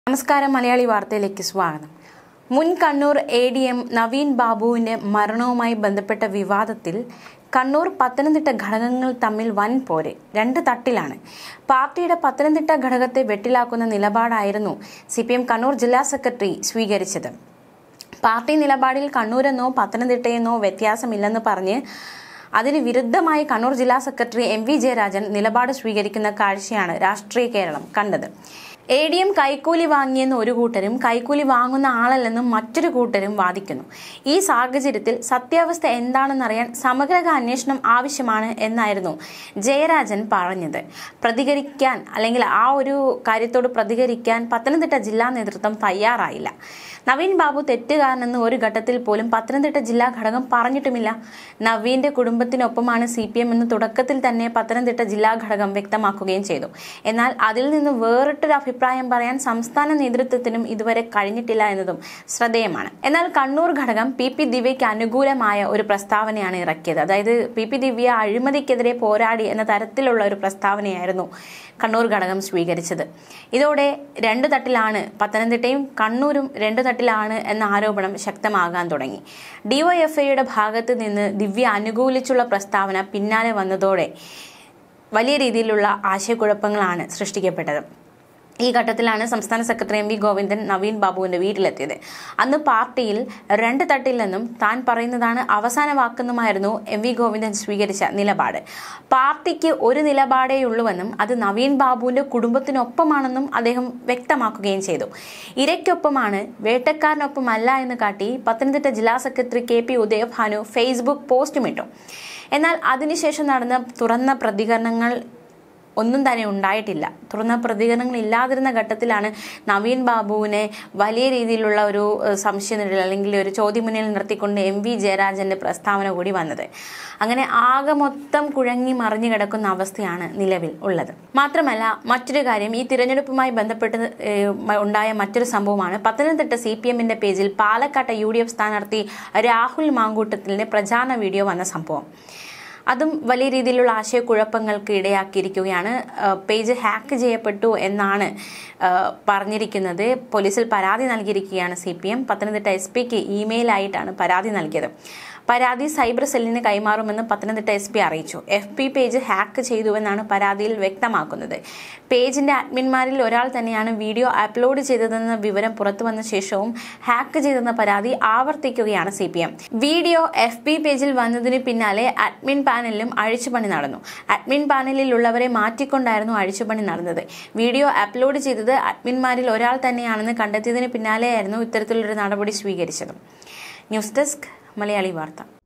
നമസ്കാരം മലയാളി വാർത്തയിലേക്ക് സ്വാഗതം മുൻ Kannur A D M Naveen ബാബുവിന്റെ മരണവുമായി ബന്ധപ്പെട്ട വിവാദത്തിൽ കണ്ണൂർ പത്തനംതിട്ട ഘടകങ്ങൾ തമ്മിൽ വൻ പോര് രണ്ട് തട്ടിലാണ് പാർട്ടിയുടെ പത്തനംതിട്ട ഘടകത്തെ വെട്ടിലാക്കുന്ന നിലപാടായിരുന്നു സി പി എം കണ്ണൂർ ജില്ലാ സെക്രട്ടറി സ്വീകരിച്ചത് പാർട്ടി നിലപാടിൽ കണ്ണൂരെന്നോ പത്തനംതിട്ടയെന്നോ വ്യത്യാസമില്ലെന്ന് പറഞ്ഞ് അതിന് വിരുദ്ധമായി കണ്ണൂർ ജില്ലാ സെക്രട്ടറി എം വി ജയരാജൻ നിലപാട് സ്വീകരിക്കുന്ന കാഴ്ചയാണ് രാഷ്ട്രീയ കേരളം കണ്ടത് എ ഡി എം കൈക്കൂലി വാങ്ങിയെന്ന് ഒരു കൂട്ടരും കൈക്കൂലി വാങ്ങുന്ന ആളല്ലെന്നും മറ്റൊരു കൂട്ടരും വാദിക്കുന്നു ഈ സാഹചര്യത്തിൽ സത്യാവസ്ഥ എന്താണെന്നറിയാൻ സമഗ്ര അന്വേഷണം ആവശ്യമാണ് എന്നായിരുന്നു ജയരാജൻ പറഞ്ഞത് പ്രതികരിക്കാൻ അല്ലെങ്കിൽ ആ ഒരു കാര്യത്തോട് പ്രതികരിക്കാൻ പത്തനംതിട്ട ജില്ലാ നേതൃത്വം തയ്യാറായില്ല നവീൻ ബാബു തെറ്റുകാരനെന്ന് ഒരു ഘട്ടത്തിൽ പോലും പത്തനംതിട്ട ജില്ലാ ഘടകം പറഞ്ഞിട്ടുമില്ല നവീന്റെ കുടുംബത്തിനൊപ്പമാണ് സി പി എം എന്ന് തുടക്കത്തിൽ തന്നെ പത്തനംതിട്ട ജില്ലാ ഘടകം വ്യക്തമാക്കുകയും ചെയ്തു എന്നാൽ അതിൽ നിന്ന് വേറിട്ടൊരു അഭിപ്രായം പറയാൻ സംസ്ഥാന നേതൃത്വത്തിനും ഇതുവരെ കഴിഞ്ഞിട്ടില്ല എന്നതും ശ്രദ്ധേയമാണ് എന്നാൽ കണ്ണൂർ ഘടകം പി പി ദിവ്യയ്ക്ക് അനുകൂലമായ ഒരു പ്രസ്താവനയാണ് ഇറക്കിയത് അതായത് പി പി ദിവ്യ അഴിമതിക്കെതിരെ പോരാടി എന്ന തരത്തിലുള്ള ഒരു പ്രസ്താവനയായിരുന്നു കണ്ണൂർ ഘടകം സ്വീകരിച്ചത് ഇതോടെ രണ്ടു തട്ടിലാണ് പത്തനംതിട്ടയും കണ്ണൂരും രണ്ടു തട്ടിലാണ് എന്ന ആരോപണം ശക്തമാകാൻ തുടങ്ങി ഡിവൈഎഫ്ഐയുടെ ഭാഗത്ത് നിന്ന് ദിവ്യ അനുകൂലിച്ചുള്ള പ്രസ്താവന പിന്നാലെ വന്നതോടെ വലിയ രീതിയിലുള്ള ആശയക്കുഴപ്പങ്ങളാണ് സൃഷ്ടിക്കപ്പെട്ടത് ഈ ഘട്ടത്തിലാണ് സംസ്ഥാന secretary M V Govindan Naveen ബാബുവിന്റെ വീട്ടിലെത്തിയത് അന്ന് പാർട്ടിയിൽ രണ്ട് തട്ടില്ലെന്നും താൻ പറയുന്നതാണ് അവസാന വാക്കെന്നുമായിരുന്നു എം വി ഗോവിന്ദൻ സ്വീകരിച്ച നിലപാട് പാർട്ടിക്ക് ഒരു നിലപാടേയുള്ളൂവെന്നും അത് നവീൻ ബാബുവിന്റെ കുടുംബത്തിനൊപ്പമാണെന്നും അദ്ദേഹം വ്യക്തമാക്കുകയും ചെയ്തു ഇരയ്ക്കൊപ്പമാണ് വേട്ടക്കാരനൊപ്പമല്ല എന്ന് കാട്ടി പത്തനംതിട്ട ജില്ലാ secretary K P Udayabhanu Facebook പോസ്റ്റുമിട്ടു എന്നാൽ അതിനുശേഷം നടന്ന തുറന്ന പ്രതികരണങ്ങൾ ഒന്നും തന്നെ ഉണ്ടായിട്ടില്ല തുറന്ന പ്രതികരണങ്ങൾ ഇല്ലാതിരുന്ന ഘട്ടത്തിലാണ് നവീൻ ബാബുവിനെ വലിയ രീതിയിലുള്ള ഒരു സംശയനിഴൽ അല്ലെങ്കിൽ ഒരു ചോദ്യമുന്നിൽ നിർത്തിക്കൊണ്ട് എം വി ജയരാജന്റെ പ്രസ്താവന കൂടി വന്നത് അങ്ങനെ ആകെ മൊത്തം കുഴങ്ങി മറിഞ്ഞു കിടക്കുന്ന അവസ്ഥയാണ് നിലവിൽ ഉള്ളത് മാത്രമല്ല മറ്റൊരു കാര്യം ഈ തിരഞ്ഞെടുപ്പുമായി ബന്ധപ്പെട്ട് ഉണ്ടായ മറ്റൊരു സംഭവമാണ് പത്തനംതിട്ട സി പി എമ്മിന്റെ പേജിൽ പാലക്കാട്ടെ യു ഡി എഫ് സ്ഥാനാർത്ഥി രാഹുൽ മാങ്കൂട്ടത്തിന്റെ പ്രചാരണ വീഡിയോ വന്ന സംഭവം അതും വലിയ രീതിയിലുള്ള ആശയക്കുഴപ്പങ്ങൾക്ക് ഇടയാക്കിയിരിക്കുകയാണ് പേജ് ഹാക്ക് ചെയ്യപ്പെട്ടു എന്നാണ് പറഞ്ഞിരിക്കുന്നത് പോലീസിൽ പരാതി നൽകിയിരിക്കുകയാണ് C P M Pathanamthitta S പിക്ക് ഇമെയിലായിട്ടാണ് പരാതി നൽകിയത് പരാതി സൈബർ സെല്ലിന് കൈമാറുമെന്ന് പത്തനംതിട്ട എസ് പി അറിയിച്ചു എഫ് പി പേജ് ഹാക്ക് ചെയ്തുവെന്നാണ് പരാതിയിൽ വ്യക്തമാക്കുന്നത് പേജിന്റെ അഡ്മിന്മാരിൽ ഒരാൾ തന്നെയാണ് വീഡിയോ അപ്ലോഡ് ചെയ്തതെന്ന വിവരം പുറത്തു വന്ന ശേഷവും ഹാക്ക് ചെയ്തെന്ന പരാതി ആവർത്തിക്കുകയാണ് C P M video F B പേജിൽ വന്നതിന് പിന്നാലെ അഡ്മിൻ പാനലിലും അഴിച്ചുപണി നടന്നു അഡ്മിൻ പാനലിൽ ഉള്ളവരെ മാറ്റിക്കൊണ്ടായിരുന്നു അഴിച്ചുപണി നടന്നത് വീഡിയോ അപ്ലോഡ് ചെയ്തത് അഡ്മിന്മാരിൽ ഒരാൾ തന്നെയാണെന്ന് കണ്ടെത്തിയതിന് പിന്നാലെയായിരുന്നു ഇത്തരത്തിലൊരു നടപടി സ്വീകരിച്ചത് ന്യൂസ് ഡെസ്ക് മലയാളി വാർത്ത